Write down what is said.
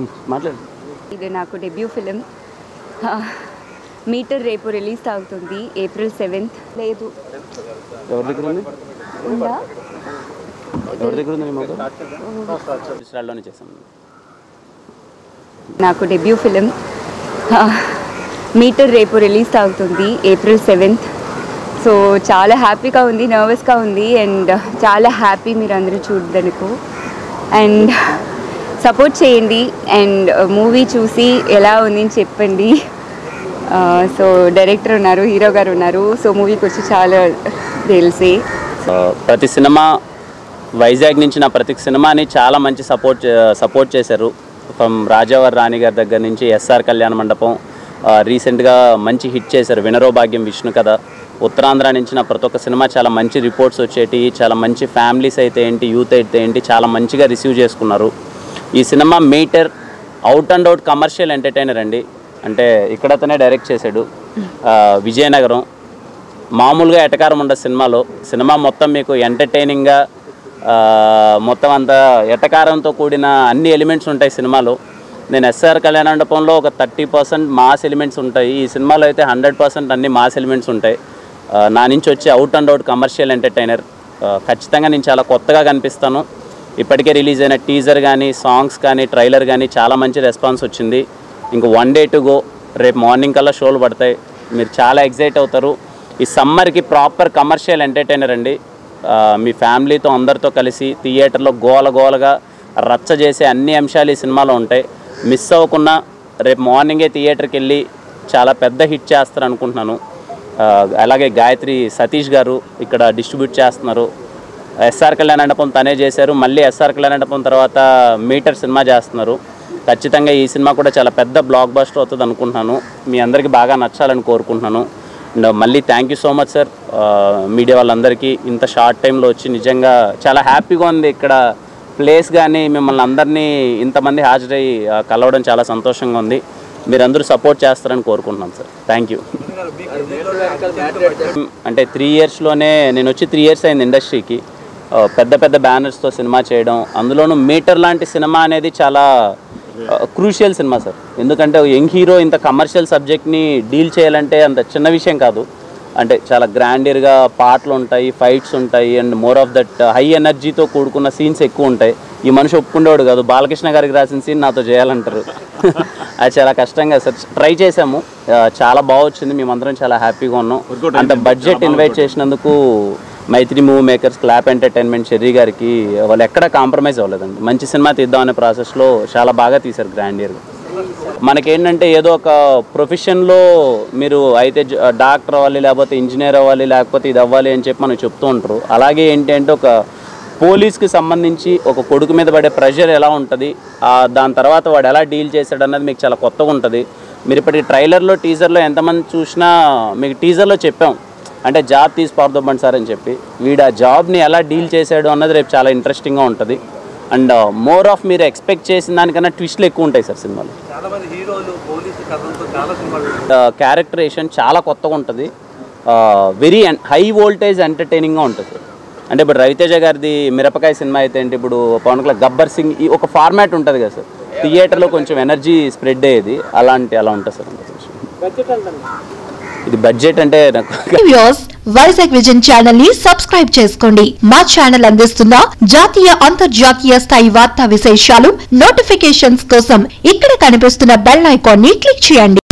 మాట్లాడు ఇది నాకు డెబ్యూ ఫిలిం మీటర్ రేపు రిలీజ్ అవుతుంది ఏప్రిల్ సెవెంత్ లేదు ఎవరి దగ్గర ఉంది ఉందా ఎవరి దగ్గర ఉంది నీ మొబైల్ ఇస్రాయల్లోనే చేశాను నాకు డెబ్యూ ఫిలిం మీటర్ రేపు రిలీజ్ అవుతుంది ఏప్రిల్ సెవెంత్ సో చాలా హ్యాపీగా ఉంది నర్వస్గా ఉంది అండ్ చాలా హ్యాపీ మీరు అందరూ చూడడానికి అండ్ సపోర్ట్ చేయండి అండ్ మూవీ చూసి ఎలా ఉంది అని చెప్పండి సో డైరెక్టర్ ఉన్నారు హీరో గారు ఉన్నారు సో మూవీ గురించి చాలా తెలిసి ఆ, ప్రతి సినిమా వైజాగ్ నుంచి నా ప్రతి సినిమాని చాలా మంచి సపోర్ట్ సపోర్ట్ చేశారు ఫ్రమ్ రాజావారి రాణి గారి దగ్గర నుంచి ఎస్ఆర్ కళ్యాణ మండపం ఆ, రీసెంట్గా మంచి హిట్ చేశారు వినరో భాగ్యం విష్ణు కథ ఉత్తరాంధ్ర నుంచి నా ప్రతి ఒక్క సినిమా చాలా మంచి రిపోర్ట్స్ వచ్చేటి చాలా మంచి ఫ్యామిలీస్ అయితే ఏంటి యూత్ అయితే ఏంటి చాలా మంచిగా రిసీవ్ చేసుకున్నారు ఈ cinema Meter out and out commercial entertainer అండి అంటే ఇక్కడ అతనే డైరెక్ట్ చేశాడు ఆ, విజయనగరం మామూలుగా ఎటకారం ఉండదు సినిమాలో సినిమా మొత్తం మీకు ఎంటర్టైనింగ్గా ఆ, మొత్తం అంతా ఎటకారంతో కూడిన అన్ని ఎలిమెంట్స్ ఉంటాయి సినిమాలో నేను ఎస్ఆర్ కళ్యాణ మండపంలో ఒక థర్టీ పర్సెంట్ మాస్ ఎలిమెంట్స్ ఉంటాయి ఈ సినిమాలో అయితే హండ్రెడ్ పర్సెంట్ అన్ని మాస్ ఎలిమెంట్స్ ఉంటాయి ఆ, నా నుంచి వచ్చే out and out commercial entertainer ఖచ్చితంగా నేను చాలా కొత్తగా కనిపిస్తాను ఇప్పటికే రిలీజ్ అయిన టీజర్ కానీ సాంగ్స్ కానీ ట్రైలర్ కానీ చాలా మంచి రెస్పాన్స్ వచ్చింది ఇంక వన్ డే టు గో రేపు మార్నింగ్ కల్లా షోలు పడతాయి మీరు చాలా ఎగ్జైట్ అవుతారు ఈ సమ్మర్కి ప్రాపర్ కమర్షియల్ ఎంటర్టైనర్ అండి ఆ, మీ ఫ్యామిలీతో అందరితో కలిసి థియేటర్లో గోల గోలగా రచ్చ చేసే అన్ని అంశాలు ఈ సినిమాలో ఉంటాయి మిస్ అవ్వకుండా రేపు మార్నింగే థియేటర్కి వెళ్ళి చాలా పెద్ద హిట్ చేస్తారు అనుకుంటున్నాను ఆ, అలాగే గాయత్రి సతీష్ గారు ఇక్కడ డిస్ట్రిబ్యూట్ చేస్తున్నారు ఎస్ఆర్ కళ్యాణ మండపం తనే చేశారు మళ్ళీ ఎస్ఆర్ కళ్యాణ మండపం తర్వాత మీటర్ సినిమా చేస్తున్నారు ఖచ్చితంగా ఈ సినిమా కూడా చాలా పెద్ద బ్లాక్ బస్టర్ అవుతుంది అనుకుంటున్నాను మీ అందరికీ బాగా నచ్చాలని కోరుకుంటున్నాను అండ్ మళ్ళీ thank you so much sir media వాళ్ళందరికీ ఇంత షార్ట్ టైంలో వచ్చి నిజంగా చాలా హ్యాపీగా ఉంది ఇక్కడ ప్లేస్ కానీ మిమ్మల్ని అందరినీ ఇంతమంది హాజరై ఆ, కలవడం చాలా సంతోషంగా ఉంది మీరందరూ సపోర్ట్ చేస్తారని కోరుకుంటున్నాను సార్ థ్యాంక్ యూ అంటే త్రీ ఇయర్స్లోనే నేను వచ్చి త్రీ ఇయర్స్ అయింది ఇండస్ట్రీకి ఆ, పెద్ద పెద్ద బ్యానర్స్తో సినిమా చేయడం అందులోనూ మీటర్ లాంటి సినిమా అనేది చాలా క్రూషియల్ సినిమా సార్ ఎందుకంటే యంగ్ హీరో ఇంత కమర్షియల్ సబ్జెక్ట్ని డీల్ చేయాలంటే అంత చిన్న విషయం కాదు అంటే చాలా గ్రాండియర్గా పాటలు ఉంటాయి ఫైట్స్ ఉంటాయి and more of that high ఎనర్జీతో కూడుకున్న సీన్స్ ఎక్కువ ఉంటాయి ఈ మనిషి ఒప్పుకునేవాడు కాదు బాలకృష్ణ గారికి రాసిన సీన్ నాతో చేయాలంటారు అది చాలా కష్టంగా సార్ ట్రై చేసాము ఆ, చాలా బాగా వచ్చింది మేమందరం చాలా హ్యాపీగా ఉన్నాం అంత బడ్జెట్ ఇన్వైట్ చేసినందుకు Mythri movie makers clap entertainment Cherry గారికి వాళ్ళు ఎక్కడా కాంప్రమైజ్ అవ్వలేదండి మంచి సినిమా తీద్దాం అనే ప్రాసెస్లో చాలా బాగా తీశారు గ్రాండియర్గా మనకేంటంటే ఏదో ఒక ప్రొఫెషన్లో మీరు అయితే జ- డాక్టర్ అవ్వాలి లేకపోతే ఇంజనీర్ అవ్వాలి లేకపోతే ఇది అవ్వాలి అని చెప్పి మనకు చెప్తూ ఉంటారు అలాగే ఏంటి అంటే ఒక పోలీస్కి సంబంధించి ఒక కొడుకు మీద పడే ప్రెషర్ ఎలా ఉంటుంది ఆ దాని తర్వాత వాడు ఎలా డీల్ చేశాడు అన్నది మీకు చాలా కొత్తగా ఉంటుంది మీరు ఇప్పటికి ట్రైలర్లో టీజర్లో ఎంతమంది చూసినా మీకు టీజర్లో చెప్పాం అంటే జాబ్ తీసి పారదొబ్బండి సార్ అని చెప్పి వీడు ఆ జాబ్ని ఎలా డీల్ చేశాడు అన్నది రేపు చాలా ఇంట్రెస్టింగ్గా ఉంటుంది అండ్ మోర్ ఆఫ్ మీరు ఎక్స్పెక్ట్ చేసిన దానికన్నా ట్విస్ట్లు ఎక్కువ ఉంటాయి సార్ సినిమాలో చాలా మంది హీరోలు పోలీసు కథలతో చాలా సినిమాలు క్యారెక్టరేషన్ చాలా కొత్తగా ఉంటుంది వెరీ హై వోల్టేజ్ ఎంటర్టైనింగ్గా ఉంటుంది సార్ అంటే ఇప్పుడు రవితేజ గారిది మిరపకాయ సినిమా అయితే ఏంటి ఇప్పుడు పవన్ కళ్యాణ్ గబ్బర్ సింగ్ ఈ ఒక ఫార్మాట్ ఉంటుంది కదా సార్ థియేటర్లో కొంచెం ఎనర్జీ స్ప్రెడ్ అయ్యేది అలాంటి అలా ఉంటుంది సార్ ఇది బడ్జెట్ అంటే నాకు వ్యూస్ వైజాగ్ విజన్ ఛానల్ ని సబ్స్క్రైబ్ చేసుకోండి మా ఛానల్ అందిస్తున్న జాతీయ అంతర్జాతీయ స్థాయి వార్తా విశేషాలు నోటిఫికేషన్స్ కోసం ఇక్కడ కనిపిస్తున్న బెల్ ఐకాన్ ని క్లిక్ చేయండి